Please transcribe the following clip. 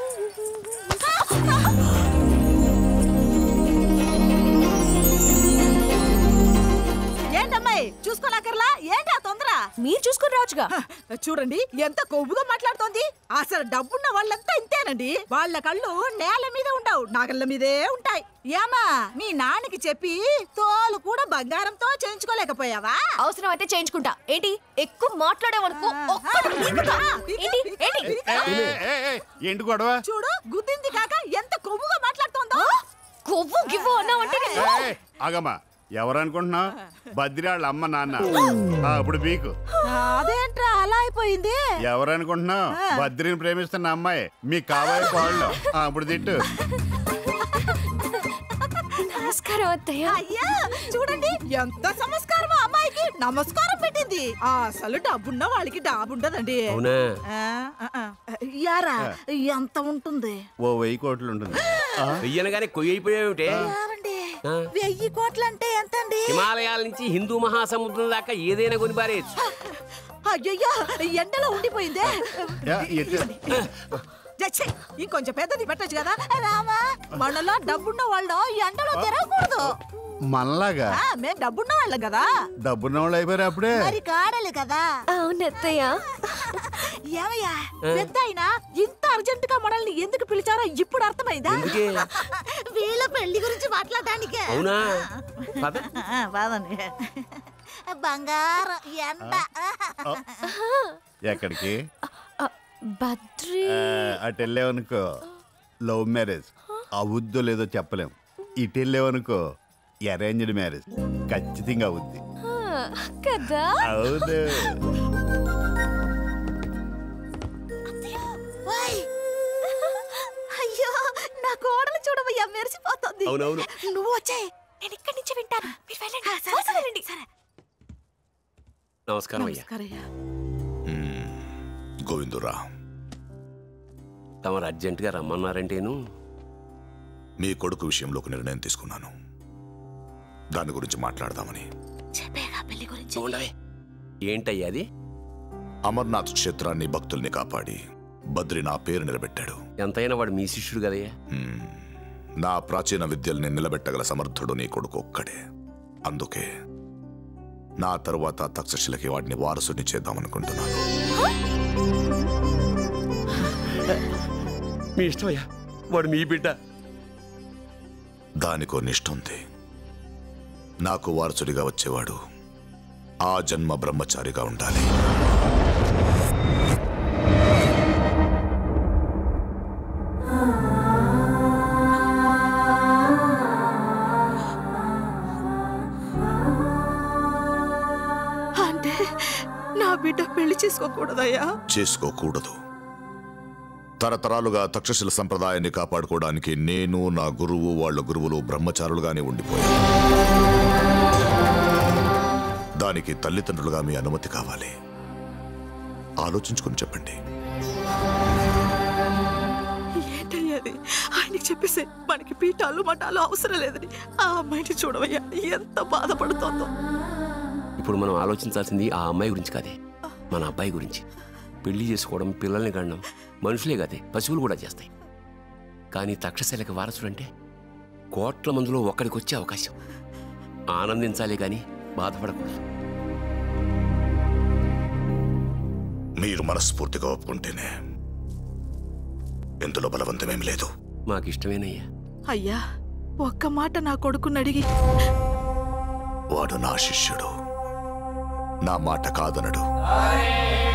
ఏంటమ్మాయి చూసుకోలేకర్లా ఏంటి ఆ తొందర మీరు చూసుకుని రావచ్చుగా చూడండి ఎంత కొవ్వుగా మాట్లాడుతోంది అసలు డబ్బున్న వాళ్ళంతా ఇంతేనండి వాళ్ళ కళ్ళు నేల మీద ఉండవు నగళ్ళ మీదే ఉంటాయి ఏమా మీ నాన్నకి చెప్పి తోలు కూడా బంగారంతో చేయించుకోలేకపోయావా అవసరం అయితే చేయించుకుంటా ఏంటి ఎక్కువ మాట్లాడేవనుకో ఒక్కటి పీకుతా. ఏంటి ఏంటి ఏంటి గొడవ చూడు గుద్దింది కాక ఎంత కొవ్వుగా మాట్లాడుతోందో కొవ్వు గివ్వు అన్నావంటే నేను- ఏయ్, ఆగమ్మా ఎవరనుకుంటున్నావు బద్రివాళ్ళ అమ్మ నాన్న ఆ, ఇప్పుడు మీకు అదేంట్రా అలా అయిపోయింది ఎవరనుకుంటున్నావు బద్రిని ప్రేమిస్తున్న అమ్మాయి మీకు కాబోయే కోళ్ళు ఆ, ఇప్పుడు తిట్టు నమస్కారం అత్తయ్య అయ్యా చూడండి ఎంత సంస్కారం ఆ అమ్మాయికి నమస్కారం పెట్టింది ఆ, అసలు డబ్బున్న వాళ్ళకి డాబుండదండి అవునా ఆ, ఆ, ఆ. యారా ఎంత ఉంటుంది ఓ వెయ్యి కోట్లు ఉంటుంది ఆ, వెయ్యనగానే కొయ్యి అయిపోయావుటే ఏమండి వెయ్యి కోట్లు అంటే ఎంతండి హిమాలయాల నుంచి హిందూ మహాసముద్రం దాకా ఏదైనా కొని పారేయచ్చు అయ్యయ్యో ఎండలో ఉండిపోయిందే యా, ఎటు? చచ్చే, ఇంకొంచెం పెద్దది పెట్టచ్చు కదా రామా మనలో డబ్బున్న వాళ్ళు ఎండలో తిరగకూడదు మనలాగా ఆ, మేం డబ్బున్న వాళ్ళం కదా డబ్బున్న వాళ్ళు అయిపోయారు అప్పుడే మరి కాడలు కదా అవును అత్తయ్య ఏమయ్యా పెద్ద అయినా ఇంత అర్జెంట్ గా మనల్ని ఎందుకు పిలిచారో ఇప్పుడు అర్థమైందా ఎందుకే? వీళ్ళ పెళ్లి గురించి మాట్లాడడానికే అవునా పద ఆ, బాదండి బంగారం ఎండ ఎక్కడికి ఆ, బద్రి ఆ, అటు వెళ్ళావనుకో లవ్ మ్యారేజ్ అవుద్దో లేదో చెప్పలేం ఇటు వెళ్ళావనుకో అరేంజ్డ్ మ్యారేజ్ ఖచ్చితంగా అవుద్ది ఆ, కదా అవును ఓయ్! అయ్యో నా కోడలు చూడవయ్యా మెరిసిపోతుంది అవునవును. నువ్వు వచ్చే నేను ఇక్కడి నుంచి వింటాను మీరు వెళ్ళండి సరే, అవసరం సరే, వెళ్ళండి. సరే. నమస్కారం అయ్యా నమస్కారయ్యా గోవిందురా తమరు అర్జెంటుగా రమ్మన్నారంటేను మీ కొడుకు విషయంలో ఒక నిర్ణయం తీసుకున్నాను దాని గురించి మాట్లాడదామని చెప్పేగా పెళ్లి గురించి ఉండవే ఏంటయ్యా అది అమర్నాథ్ క్షేత్రాన్ని భక్తుల్ని కాపాడి బద్రి నా పేరు నిలబెట్టాడు ఎంతైనా వాడు మీ శిష్యుడు కదయ్యా హ్మ్. నా ప్రాచీన విద్యల్ని నిలబెట్టగల సమర్థుడు నీ కొడుకు ఒక్కడే అందుకే నా తరువాత తక్షశిలకి వాడిని వారసుని చేద్దామనుకుంటున్నాను మీ ఇష్టమయ్యా వాడు మీ బిడ్డ దానికో నిష్ఠుంది నాకు వారసుడిగా వచ్చేవాడు ఆ జన్మ బ్రహ్మచారిగా ఉండాలి అంటే నా బిడ్డ పెళ్లి చేసుకోకూడదయ్యా చేసుకోకూడదు తరతరాలుగా తక్షశిల సంప్రదాయాన్ని కాపాడుకోవడానికి నేను నా గురువు వాళ్ళ గురువులు బ్రహ్మచారులుగానే ఉండిపోయాను దానికి తల్లిదండ్రులుగా మీ అనుమతి కావాలి ఆలోచించుకుని చెప్పండి ఏంటయ్యది ఆయనకి చెప్పేసి మనకి పీఠాలు మఠాలు అవసరం లేదని ఆ అమ్మాయిని చూడవయ్యా ఎంత బాధపడుతోందో ఇప్పుడు మనం ఆలోచించాల్సింది ఆ అమ్మాయి గురించి కాదే మన అబ్బాయి గురించి పెళ్లి చేసుకోవడం పిల్లల్ని గండం మనుషులే కాదే పశువులు కూడా చేస్తాయి కానీ తక్షశిలకి వారసుడంటే కోట్ల మందిలో ఒక్కడికి వచ్చే అవకాశం ఆనందించాలి కానీ బాధపడకూడదు మీరు మనస్ఫూర్తిగా ఒప్పుకుంటేనే ఇందులో బలవంతమేం లేదు మాకు ఇష్టమేనయ్యా అయ్యా ఒక్క మాట నా కొడుకుని అడిగి వాడు నా శిష్యుడు నా మాట కాదనడు